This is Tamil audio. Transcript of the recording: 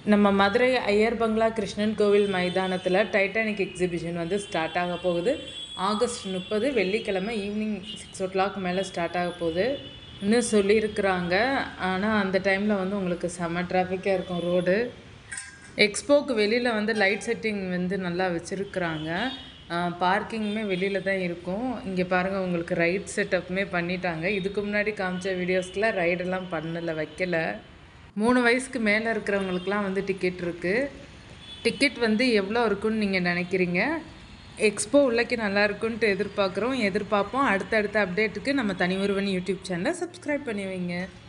நம்ம மதுரை ஐயர் பங்களா கிருஷ்ணன் கோவில் மைதானத்தில் டைட்டானிக் எக்ஸிபிஷன் வந்து ஸ்டார்ட் ஆக போகுது ஆகஸ்ட் முப்பது வெள்ளிக்கிழமை ஈவினிங் சிக்ஸ் ஓ கிளாக் மேலே ஸ்டார்ட் ஆக போகுது இன்னும் சொல்லியிருக்கிறாங்க ஆனால் அந்த டைமில் வந்து உங்களுக்கு செம்ம டிராஃபிக்காக இருக்கும் ரோடு எக்ஸ்போக்கு வெளியில் வந்து லைட் செட்டிங் வந்து நல்லா வச்சுருக்குறாங்க பார்க்கிங்குமே வெளியில் தான் இருக்கும் இங்கே பாருங்கள் உங்களுக்கு ரைட் செட்டப்புமே பண்ணிட்டாங்க இதுக்கு முன்னாடி காமிச்ச வீடியோஸில் ரைடெல்லாம் பண்ணலை வைக்கல மூணு வயசுக்கு மேலே இருக்கிறவங்களுக்குலாம் வந்து டிக்கெட் இருக்குது டிக்கெட் வந்து எவ்வளோ இருக்குன்னு நீங்கள் நினைக்கிறீங்க எக்ஸ்போ உள்ளக்கு நல்லா இருக்குன்ட்டு எதிர்பார்க்குறோம் எதிர்பார்ப்போம் அடுத்தடுத்த அப்டேட்டுக்கு நம்ம தனி ஒருவன் யூடியூப் சேனலை சப்ஸ்கிரைப் பண்ணி வைங்க